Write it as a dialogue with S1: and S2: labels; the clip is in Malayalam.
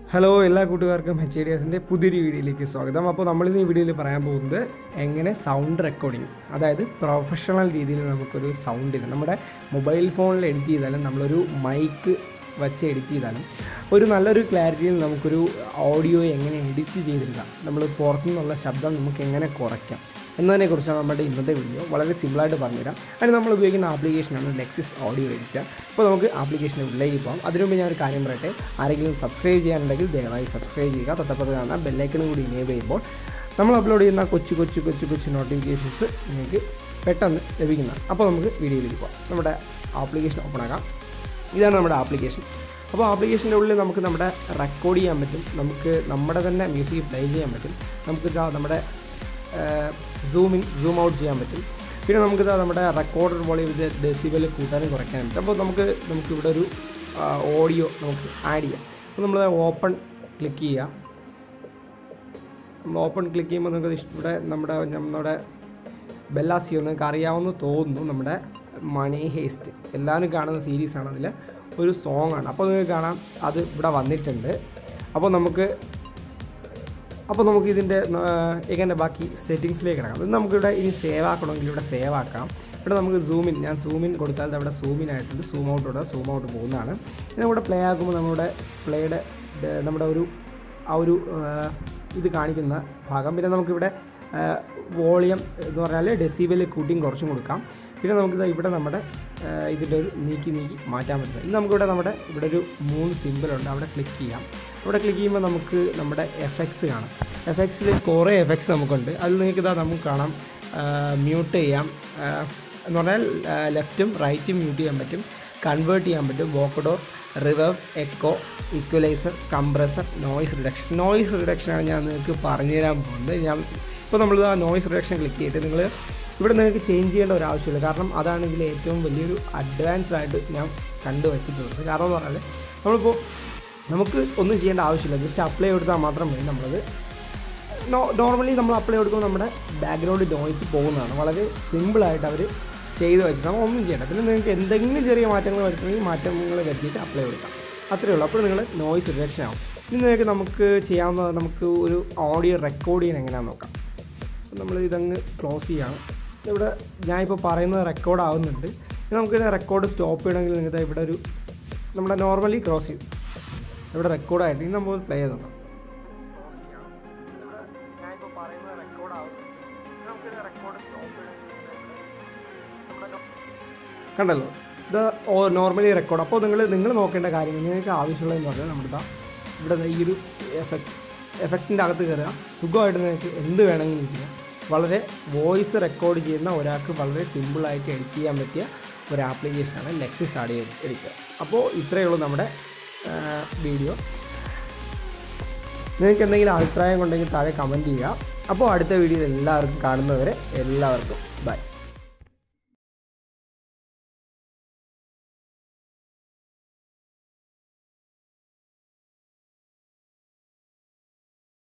S1: ഹലോ എല്ലാ കൂട്ടുകാർക്കും എച്ച് ഡി എസിൻ്റെ പുതിയൊരു വീഡിയോയിലേക്ക് സ്വാഗതം അപ്പോൾ നമ്മളിന്ന് ഈ വീഡിയോയിൽ പറയാൻ പോകുന്നത് എങ്ങനെ സൗണ്ട് റെക്കോർഡിങ് അതായത് പ്രൊഫഷണൽ രീതിയിൽ നമുക്കൊരു സൗണ്ടിന് നമ്മുടെ മൊബൈൽ ഫോണിൽ എഡിറ്റ് ചെയ്താലും നമ്മളൊരു മൈക്ക് വച്ച് എഡിറ്റ് ചെയ്താലും ഒരു നല്ലൊരു ക്ലാരിറ്റിയിൽ നമുക്കൊരു ഓഡിയോ എങ്ങനെ എഡിറ്റ് ചെയ്തെടുക്കാം നമ്മൾ പുറത്തുനിന്നുള്ള ശബ്ദം നമുക്ക് എങ്ങനെ കുറയ്ക്കാം എന്നതിനെക്കുറിച്ചാണ് നമ്മുടെ ഇന്നത്തെ വീഡിയോ വളരെ സിമ്പിളായിട്ട് പറഞ്ഞുതരാം അതിന് നമ്മൾ ഉപയോഗിക്കുന്ന ആപ്ലിക്കേഷനാണ് ലെക്സിസ് ഓഡിയോ എഡിറ്റർ അപ്പോൾ നമുക്ക് ആപ്ലിക്കേഷൻ്റെ ഉള്ളിലേക്ക് പോകാം അതിനു മുമ്പ് ഞാൻ ഒരു കാര്യം പറയട്ടെ ആരെങ്കിലും സബ്സ്ക്രൈബ് ചെയ്യാനുണ്ടെങ്കിൽ ദയവായി സബ്സ്ക്രൈബ് ചെയ്യുക തൊട്ടപ്പുറത്ത് കാണുന്ന ബെല്ലൈക്കനും കൂടി ഇനേബിൾ ചെയ്യുമ്പോൾ നമ്മൾ അപ്ലോഡ് ചെയ്യുന്ന കൊച്ചു കൊച്ചു കൊച്ചു കൊച്ചു നോട്ടിഫിക്കേഷൻസ് നിങ്ങൾക്ക് പെട്ടെന്ന് ലഭിക്കുന്നതാണ് അപ്പോൾ നമുക്ക് വീഡിയോയിലേക്ക് പോകാം നമ്മുടെ ആപ്ലിക്കേഷൻ ഓപ്പൺ ആക്കാം ഇതാണ് നമ്മുടെ ആപ്ലിക്കേഷൻ അപ്പോൾ ആപ്ലിക്കേഷൻ്റെ ഉള്ളിൽ നമുക്ക് നമ്മുടെ റെക്കോർഡ് ചെയ്യാൻ പറ്റും നമുക്ക് നമ്മുടെ തന്നെ മ്യൂസിക് പ്ലേ ചെയ്യാൻ പറ്റും നമുക്ക് ഇതാ നമ്മുടെ സൂം ഇൻ സൂം ഔട്ട് ചെയ്യാൻ പറ്റും പിന്നെ നമുക്കിത് നമ്മുടെ റെക്കോർഡർ വോളിയം ഇത് ഡെസിബൽ കൂട്ടാനും കുറയ്ക്കാനും പറ്റും അപ്പോൾ നമുക്ക് നമുക്ക് ഇവിടെ ഒരു ഓഡിയോ നമുക്ക് ആഡ് ചെയ്യാം അപ്പോൾ നമ്മൾ ഓപ്പൺ ക്ലിക്ക് ചെയ്യുക നമ്മൾ ഓപ്പൺ ക്ലിക്ക് ചെയ്യുമ്പോൾ നമുക്ക് ഇഷ്ട- ഇവിടെ നമ്മുടെ നമ്മുടെ ബെല്ലാസിയോ നിങ്ങൾക്ക് അറിയാവുന്ന തോന്നുന്നു നമ്മുടെ മണി ഹേസ്റ്റ് എല്ലാവരും കാണുന്ന സീരീസാണ് അതിൽ ഒരു സോങ് ആണ് അപ്പോൾ നിങ്ങൾക്ക് കാണാം അത് ഇവിടെ വന്നിട്ടുണ്ട് അപ്പോൾ നമുക്ക് അപ്പോൾ നമുക്ക് ഇതിൻ്റെ എങ്ങനെ ബാക്കി സെറ്റിങ്സിലേക്ക് കിടക്കാം ഇത് നമുക്കിവിടെ ഇനി സേവ് ആക്കണമെങ്കിൽ ഇവിടെ സേവ് ആക്കാം ഇവിടെ നമുക്ക് സൂമിൻ ഞാൻ സൂമിൻ കൊടുത്താൽ അവിടെ സൂമിൻ ആയിട്ടുണ്ട് സൂം ഔട്ട് ഇവിടെ സൂം ഔട്ട് പോകുന്നതാണ് ഇത് നമ്മുടെ പ്ലേ ആക്കുമ്പോൾ നമ്മുടെ പ്ലേയുടെ നമ്മുടെ ഒരു ആ ഒരു ആ, ഇത് കാണിക്കുന്ന ഭാഗം പിന്നെ നമുക്കിവിടെ വോളിയം എന്ന് പറഞ്ഞാൽ ഡെസിബിൽ കൂട്ടിയും കുറച്ചും കൊടുക്കാം പിന്നെ നമുക്കിത് ഇവിടെ നമ്മുടെ ആ, ഇതിൻ്റെ ഒരു നീക്കി നീക്കി മാറ്റാൻ പറ്റും ഇന്ന് നമുക്കിവിടെ നമ്മുടെ ഇവിടെ ഒരു മൂന്ന് സിമ്പിളുണ്ട് അവിടെ ക്ലിക്ക് ചെയ്യാം അവിടെ ക്ലിക്ക് ചെയ്യുമ്പോൾ നമുക്ക് നമ്മുടെ എഫക്ട്സ് കാണാം എഫക്ട്സിൽ കുറേ എഫക്ട്സ് നമുക്കുണ്ട് അതിൽ നിങ്ങൾക്ക് ഇതാ നമുക്ക് കാണാം മ്യൂട്ട് ചെയ്യാം ആ, എന്ന് പറഞ്ഞാൽ ലെഫ്റ്റും റൈറ്റും മ്യൂട്ട് ചെയ്യാൻ പറ്റും കൺവേർട്ട് ചെയ്യാൻ പറ്റും vocoder reverb echo equalizer compressor noise reduction noise റിഡക്ഷനാണ് ഞാൻ നിങ്ങൾക്ക് പറഞ്ഞു തരാൻ പോകുന്നത് ഞാൻ ഇപ്പോൾ നമ്മൾ ആ നോയ്സ് റിഡക്ഷൻ ക്ലിക്ക് ചെയ്തിട്ട് നിങ്ങൾ ഇവിടെ നിങ്ങൾക്ക് ചേഞ്ച് ചെയ്യേണ്ട ഒരു ആവശ്യമില്ല കാരണം അതാണ് ഇതിൽ ഏറ്റവും വലിയൊരു അഡ്വാൻസ്ഡ് ആയിട്ട് ഞാൻ കണ്ടുവച്ചിട്ടുള്ളത് കാരണം എന്ന് പറഞ്ഞാൽ നമ്മളിപ്പോൾ നമുക്ക് ഒന്നും ചെയ്യേണ്ട ആവശ്യമില്ല ജസ്റ്റ് അപ്ലൈ കൊടുത്താൽ മാത്രം മതി നമ്മളത് നോർമലി നമ്മൾ അപ്ലൈ കൊടുക്കുമ്പോൾ നമ്മുടെ ബാക്ക്ഗ്രൗണ്ട് നോയ്സ് പോകുന്നതാണ് വളരെ സിമ്പിളായിട്ട് അവർ ചെയ്ത് വെച്ചിട്ടാണ് ഒന്നും ചെയ്യണ്ട പിന്നെ നിങ്ങൾക്ക് എന്തെങ്കിലും ചെറിയ മാറ്റങ്ങൾ വരുത്തണമെങ്കിൽ മാറ്റങ്ങൾ വരുത്തിയിട്ട് അപ്ലൈ കൊടുക്കാം അത്രയേ ഉള്ളൂ അപ്പോൾ നിങ്ങൾ നോയ്സ് റിഡക്ഷൻ ആവും ഇനി നിങ്ങൾക്ക് നമുക്ക് ചെയ്യാവുന്ന നമുക്ക് ഒരു ഓഡിയോ റെക്കോർഡ് ചെയ്യാൻ എങ്ങനെയാണെന്ന് നോക്കാം അപ്പോൾ നമ്മൾ ഇതങ്ങ് ക്ലോസ് ചെയ്യാണ് ഇവിടെ ഞാനിപ്പോൾ പറയുന്നത് റെക്കോർഡ് ആവുന്നുണ്ട് ഇനി നമുക്ക് റെക്കോർഡ് സ്റ്റോപ്പ് ചെയ്യണമെങ്കിൽ നിങ്ങൾക്ക് ഇവിടെ ഒരു നമ്മുടെ നോർമലി ക്രോസ് ചെയ്തു ഇവിടെ റെക്കോർഡായിട്ട് ഇനി നമ്മൾ പ്ലേ ചെയ്ത് നോക്കാം ക്ലോസ് ചെയ്യണം ഇവിടെ ഞാനിപ്പോൾ പറയുന്നത് റെക്കോർഡ് ആവുന്നുണ്ട് ഇനി നമുക്ക് റെക്കോർഡ് സ്റ്റോപ്പ് ചെയ്യണമെങ്കിൽ കണ്ടല്ലോ ഇത് നോർമലി റെക്കോർഡ് അപ്പോൾ നിങ്ങൾ നിങ്ങൾ നോക്കേണ്ട കാര്യങ്ങൾ നിങ്ങൾക്ക് ആവശ്യമുള്ളതെന്ന് പറഞ്ഞാൽ നമ്മുടെ ദാ ഇവിടെ ദാ ഈ ഒരു എഫക്റ്റ് എഫക്റ്റിൻ്റെ അകത്ത് കയറുക സുഖമായിട്ട് നിങ്ങൾക്ക് എന്ത് വേണമെങ്കിലും ചെയ്യാം വളരെ വോയിസ് റെക്കോർഡ് ചെയ്യുന്ന ഒരാൾക്ക് വളരെ സിമ്പിളായിട്ട് എഡിറ്റ് ചെയ്യാൻ പറ്റിയ ഒരു ആപ്ലിക്കേഷനാണ് ലെക്സിസ് ആഡിയോ എഡിറ്റർ അപ്പോൾ ഇത്രയേ ഉള്ളൂ നമ്മുടെ വീഡിയോ നിങ്ങൾക്ക് എന്തെങ്കിലും അഭിപ്രായം ഉണ്ടെങ്കിൽ താഴെ കമൻറ്റ് ചെയ്യുക അപ്പോൾ അടുത്ത വീഡിയോയിൽ എല്ലാവർക്കും കാണുന്നവരെ എല്ലാവർക്കും ബൈ